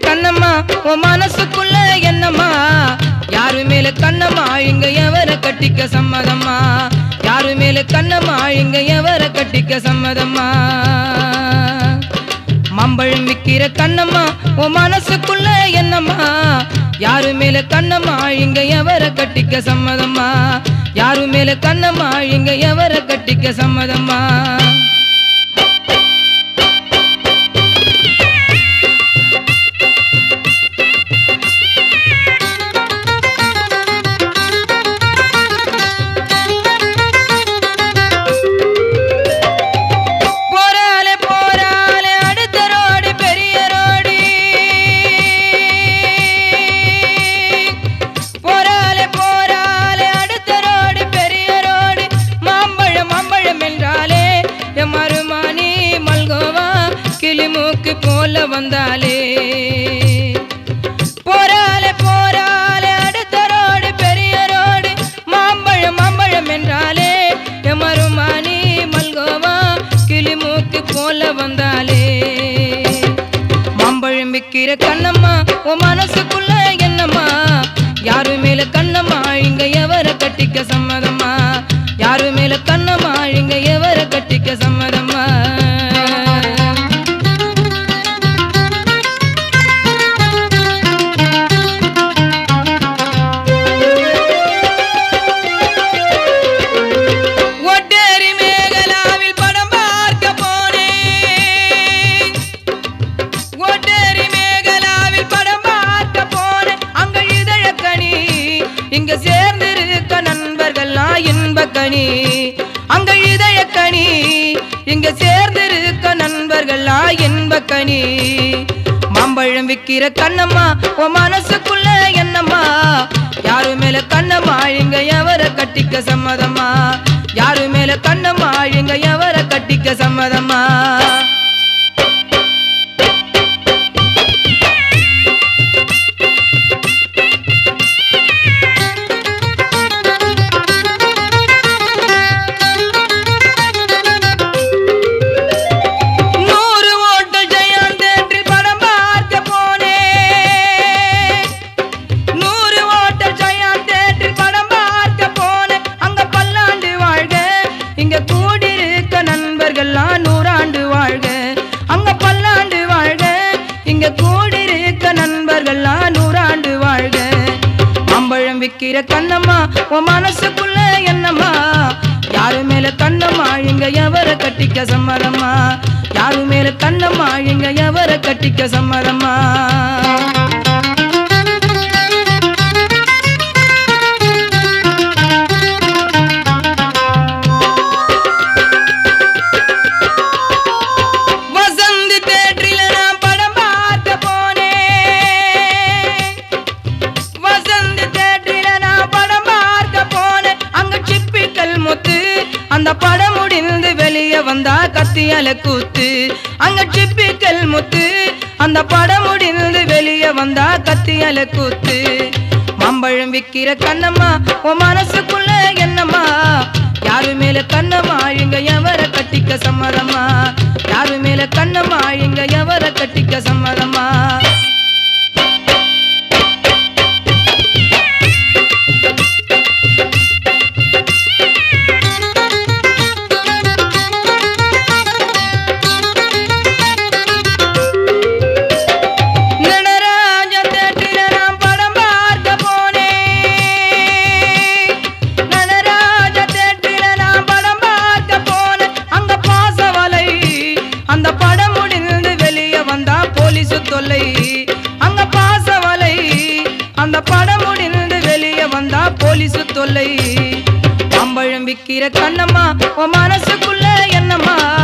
கண்ணம்மா உன் மனசுக்குள்ள என்னம்மா யாரு மேல கண்ணம்மா இங்க எவர கட்டிக்க சம்மதம்மா யாரு மேல கண்ணம்மா இங்க எவர கட்டிக்க சம்மதம்மா மம்பழம் விக்கிற கண்ணம்மா உன் மனசுக்குள்ள என்னம்மா யாரு மேல கண்ணம்மா இங்க எவர கட்டிக்க சம்மதம்மா யாரு மேல கண்ணம்மா இங்க எவர கட்டிக்க சம்மதம்மா போறாலே போறாலே அடுத்த ரோடு பெரிய ரோடு போறாலே போறாலே அடுத்த ரோடு பெரிய ரோடு மாம்பழம் மாம்பழம் என்றாலே என் மருமானி மல்கோவா கிளிமூக்கு போல வந்தாலே போறாலே போறாலே அடுத்த ரோடு பெரிய ரோடு மாம்பழம் மாம்பழம் என்றாலே எமருமானி மல்கோவா கிளிமூக்கு போல வந்தாலே மாம்பழம் விக்கிற கண்ணம்மா உன் மனசுக்குள்ள என்னம்மா யாரு மேல கண்ணம்மா இங்க எவர கட்டிக்க சம்மதம்மா யாரு மேல கண்ணம்மா இங்க எவர கட்டிக்க சம்மதம்மா ஒட்டேரி மேகலாவில் படம் பார்க்க போனேன் ஒட்டேரி மேகலாவில் படம் பார்க்க போனேன் அங்க இதழக்கணி இங்க சேர்ந்திருக்க நண்பர்கள்லாம் இன்பக்கணி அங்க இதழக்கணி இங்க சேர்ந்திருக்க நண்பர்கள்லாம் இன்பக்கனி மாம்பழம் விக்கிற கண்ணம்மா உன் மனசுக்குள்ள என்னம்மா யாரு மேல கண்ணம்மா இங்க எவர கட்டிக்க சம்மதம்மா யாரு மேல கண்ணம்மா இங்க எவர கட்டிக்க சம்மதம்மா நூறு ஓட்டல் ஜெயம் தேற்றில் படம் பார்க்க போனேன் நூறு ஓட்டல் ஜெயம் தேற்றில் படம் பார்க்க போனேன் அங்க பல்லாண்டு வாழ்க இங்க கூடியிருக்க நண்பர்கள்லாம் நூறாண்டு வாழ்க அங்க பல்லாண்டு வாழ்க இங்க கூடியிருக்க நண்பர்கள்லாம் நூறாண்டு வாழ்க மாம்பழம் விக்கிற கண்ணம்மா உன் மனசுக்குள்ள என்னம்மா யாரு மேல கண்ணம்மா இங்க எவர கட்டிக்க சம்மதம்மா யாரு மேல கண்ணம்மா இங்க எவர கட்டிக்க சம்மதம்மா வசந்தி தேற்றில நான் படம் பார்க்க போனேன் வசந்தி தேற்றில நான் படம் பார்க்க போனேன் அங்க சிப்பிக்கல் முத்து அந்த படம் முடிந்து வெளியே வந்தா கத்தியால கூத்து அங்க சிப்பிக்கல் முத்து அந்த படம் முடிந்து வெளியே வந்தா கத்தியால கூத்து மாம்பழம் விக்கிற கண்ணம்மா உன் மனசுக்குள்ள என்னம்மா யாரு மேல கண்ணம்மா இங்க எவர கட்டிக்க சம்மதம்மா யாரு மேல கண்ணம்மா இங்க எவர கட்டிக்க சம்மதம்மா நடராஜ தேற்றில நான் படம் பார்க்க போனேன் நடராஜ தேற்றில நான் படம் பார்க்க போனேன் அங்க பாசவலை அந்த படம் முடிந்து வெளியே வந்தா போலீஸ் தொல்லை அங்க பாசவலை அந்த படம் முடிந்து வெளியே வந்தா போலீஸ் தொல்லை அம்பழம் விக்கிற கண்ணம்மா உன் மனசுக்குள்ள என்னம்மா